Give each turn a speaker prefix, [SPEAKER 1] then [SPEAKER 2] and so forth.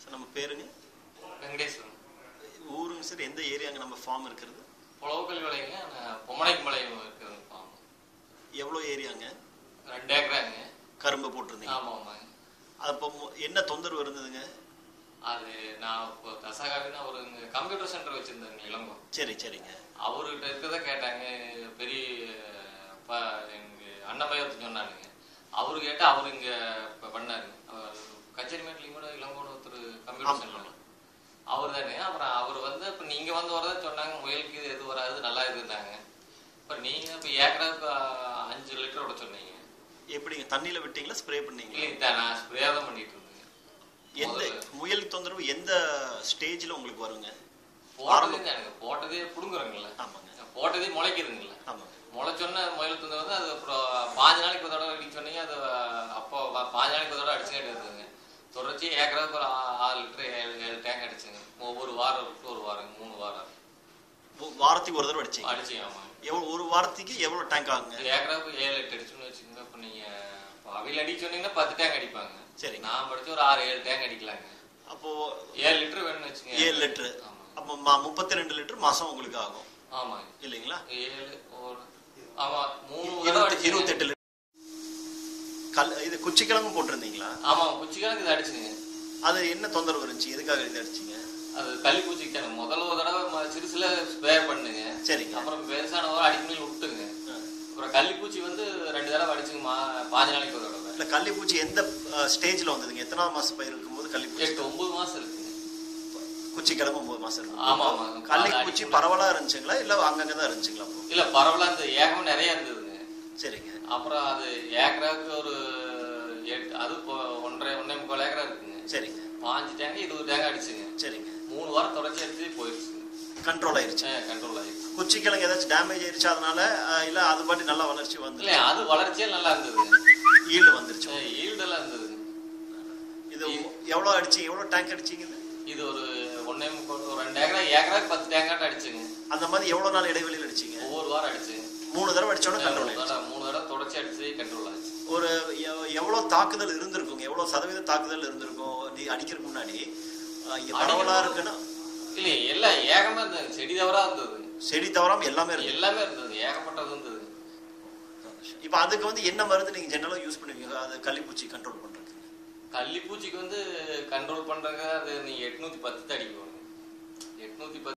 [SPEAKER 1] Sir நம்ம பேருங்க
[SPEAKER 2] வெங்கடேஸ்வரன்
[SPEAKER 1] ஊருங்க சார் எந்த ஏரியாங்க நம்ம ஃபார்ம் இருக்கிறது
[SPEAKER 2] புலவுக்கல் விலைங்க நான் பொம்மனைக்கு மலையம் இருக்குதுங்க ஃபார்ம்
[SPEAKER 1] எவ்வளோ ஏரியாங்க
[SPEAKER 2] ரெண்டு ஏக்கராங்க
[SPEAKER 1] கரும்பு போட்டிருந்தீங்க
[SPEAKER 2] ஆமாம் ஆமாங்க
[SPEAKER 1] அப்போ மு- என்ன தொந்தரவு இருந்ததுங்க
[SPEAKER 2] அது நான் இப்போ தசகாவின்னு அவர் இங்கே கம்ப்யூட்டர் சென்டர் வச்சுருந்தாங்க இளங்கோ
[SPEAKER 1] சரி சரிங்க
[SPEAKER 2] அவர்கிட்ட இருக்கிறத கேட்டாங்க பெரிய இப்போ எங்கள் அண்ணன் பையன் ஒருத்தர் சொன்னானுங்க அவரு கேட்டால் அவர் இங்கே இப்போ பண்ணாரு அவர் கச்சேரிமேட்லேயும் கூட இளங்கோன்னு ஒருத்தர் கம்ப்யூட்டர் சென்டர் அவர் தானே அப்புறம் அவர் வந்து இப்போ நீங்கள் வந்து வரதான் சொன்னாங்க முயலுக்கு இது எது வராது நல்லா இருக்குன்னாங்க இப்போ நீங்கள் இப்போ ஏக்கராவுக்கு அஞ்சு லிட்டரோட சொன்னீங்க
[SPEAKER 1] எப்படிங்க தண்ணியில விட்டீங்களா ஸ்ப்ரே பண்ணீங்களா
[SPEAKER 2] இல்லைங்க நான் ஸ்ப்ரே தான் பண்ணிட்டு இருந்தேங்க
[SPEAKER 1] எந்த முயல் தொந்தரவு எந்த ஸ்டேஜ்ல உங்களுக்கு வருங்க
[SPEAKER 2] போட்டதே எனக்கு போட்டதே பிடுங்குறோங்கல்ல
[SPEAKER 1] ஆமாங்க
[SPEAKER 2] போட்டதே முளைக்குதுங்கல்ல
[SPEAKER 1] ஆமாங்க
[SPEAKER 2] முளைச்சொன்ன முயல் தந்து வந்து அது அப்புறம் பாஞ்சு நாளைக்கு ஒரு தடவை அடிக்க சொன்னீங்க அது அப்போ பா- பாஞ்சு நாளைக்கு ஒரு தடவை அடிச்சுக்கிட்டு இருக்குதுங்க தொடர்ச்சி ஏக்கராவுக்கு ஒரு ஆ- ஆறு லிட்டர் ஏழு ஏழு டேங்க் அடிச்சுங்க ஒவ்வொரு வாரம் விட்டு ஒரு வாரம் மூணு வாரம்
[SPEAKER 1] ஒ- வாரத்துக்கு ஒரு தடவை அடிச்சீங்க
[SPEAKER 2] அடிச்சுங்க ஆமாங்க
[SPEAKER 1] எவ்வளவு ஒரு வாரத்துக்கு எவ்வளவு டேங்க் ஆகுங்க
[SPEAKER 2] ஏக்கராவுக்கு ஏழு லிட்டர் அடிச்சுன்னு வச்சுக்கோங்க இப்போ நீங்கள் இப்போ அவையில் அடிக்க சொன்னீங்கன்னா பத்து டேங்க் அடிப்பாங்க
[SPEAKER 1] சரிங்க
[SPEAKER 2] நான் படிச்சு ஒரு ஆறு ஏழு டேங்க் அடிக்கலாங்க
[SPEAKER 1] அப்போ
[SPEAKER 2] ஏழு லிட்டர் வேணும்னு வச்சுங்க
[SPEAKER 1] ஏழு லிட்டரு
[SPEAKER 2] ஆமாங்க
[SPEAKER 1] அப்போ மா- முப்பத்தி ரெண்டு லிட்டர் மாசம் உங்களுக்கு ஆகும்
[SPEAKER 2] ஆமாங்க
[SPEAKER 1] இல்லைங்களா
[SPEAKER 2] ஏழு ஒரு ஆமா மூணு தடவை
[SPEAKER 1] இருபத்தி
[SPEAKER 2] அடிச்சுங்க.
[SPEAKER 1] இருபத்தெட்டு லிட்டர் கல் இது குச்சிக்கிழங்கு போட்டிருந்தீங்களா
[SPEAKER 2] ஆமா குச்சி கணக்கு இது அடிச்சுங்க
[SPEAKER 1] அது என்ன தொந்தரவு இருந்துச்சு எதுக்காக இது அடிச்சீங்க
[SPEAKER 2] அது தள்ளி பூச்சிக்கான முதல்ல ஒரு தடவை ம- சிறுசுல ஸ்ப்ரே பண்ணுங்க
[SPEAKER 1] சரிங்க
[SPEAKER 2] அப்புறம் பெருசான ஒரு அடிக்கணில் விட்டுங்க
[SPEAKER 1] ஆ.
[SPEAKER 2] அப்புறம் கள்ளிப்பூச்சி வந்து ரெண்டு தடவை அடிச்சுங்க மா பாஞ்சு நாளைக்கு ஒரு தடவை
[SPEAKER 1] இல்ல கள்ளிப்பூச்சி எந்த ஸ்டேஜ்ல வந்ததுங்க எத்தனாவது மாசம் பயிர் இருக்கும்போது கள்ளிப்பூச்சி
[SPEAKER 2] எட்டு ஒன்பது மாசம் இருக்குங்க
[SPEAKER 1] குச்சி கிழங்கு ஒன்பது மாசம் இருக்கும்
[SPEAKER 2] ஆமா ஆமா
[SPEAKER 1] கள்ளிப்பூச்சி பரவலா இருந்துச்சுங்களா இல்ல அங்கங்க தான் இருந்துச்சுங்களா அப்போ
[SPEAKER 2] இல்ல பரவலா இருந்தது ஏகமும் நிறைய இருந்ததுங்க
[SPEAKER 1] சரிங்க
[SPEAKER 2] அப்புறம் அது ஏக்கராவுக்கு ஒரு எட்டு அது இப்போ ஒன்றரை ஒன்றே முக்கால் ஏக்கரா இருக்குங்க
[SPEAKER 1] சரிங்க
[SPEAKER 2] பாஞ்சு டேங்க் இருபது டேங்க் அடிச்சுங்க
[SPEAKER 1] சரிங்க
[SPEAKER 2] மூணு வாரம் தொடர்ச்சி அடிச்சு போயிடுச்சுங்க
[SPEAKER 1] கண்ட்ரோல் ஆயிருச்சு
[SPEAKER 2] கண்ட்ரோல் ஆயிடுச்சு
[SPEAKER 1] குச்சி கிழங்கு ஏதாச்சும் டேமேஜ் ஆயிருச்சு அதனால அஹ், இல்ல அது பாட்டி நல்லா வளர்ச்சி வந்து
[SPEAKER 2] இல்ல அது வளர்ச்சியே நல்லா இருந்ததுங்க
[SPEAKER 1] ஈல்டு வந்துருச்சு
[SPEAKER 2] ஈல்டெல்லாம் இருந்ததுங்க
[SPEAKER 1] இது எவ்வளவு அடிச்சீங்க எவ்வளவு டேங்க் அடிச்சீங்க இது?
[SPEAKER 2] இது ஒரு ஒன்னே முக்கால் ஒரு ரெண்டு ஏக்கரா ஏக்கராக்கு பத்து டேங்காட்ட அடிச்சுங்க
[SPEAKER 1] அந்த மாதிரி எவ்வளவு நாள் இடைவெளியில் அடிச்சீங்க
[SPEAKER 2] ஒவ்வொரு வாரம் அடிச்சுங்க
[SPEAKER 1] மூணு தடவை அடிச்சோட கண்ட்ரோல்
[SPEAKER 2] மூணு தடவை மூணு தடவை தொடர்ச்சி அடிச்சு கண்ட்ரோல் ஆச்சு
[SPEAKER 1] ஒரு எவ்- எவ்வளவு தாக்குதல் இருந்திருக்குங்க எவ்வளவு சதவீத தாக்குதல் இருந்திருக்கும் நீ அடிக்கிறதுக்கு முன்னாடி அஹ், இங்க பரவலா இருக்குன்னா
[SPEAKER 2] இல்லையே எல்லாம் ஏகமா இருந்தது செடி தவறா இருந்தது
[SPEAKER 1] செடி தவறாம எல்லாமே இருக்கு
[SPEAKER 2] எல்லாமே இருந்தது ஏகப்பட்டது இருந்தது
[SPEAKER 1] இப்ப அதுக்கு வந்து என்ன மருந்து நீங்க ஜெனரலா யூஸ் பண்ணுவீங்க அது கள்ளிப்பூச்சி கண்ட்ரோல் பண்றதுக்கு
[SPEAKER 2] கள்ளிப்பூச்சிக்கு வந்து கண்ட்ரோல் பண்றதுக்கு அது நீ எட்நூத்தி பத்து தான் அடிக்கணும் எட்நூத்தி பத்து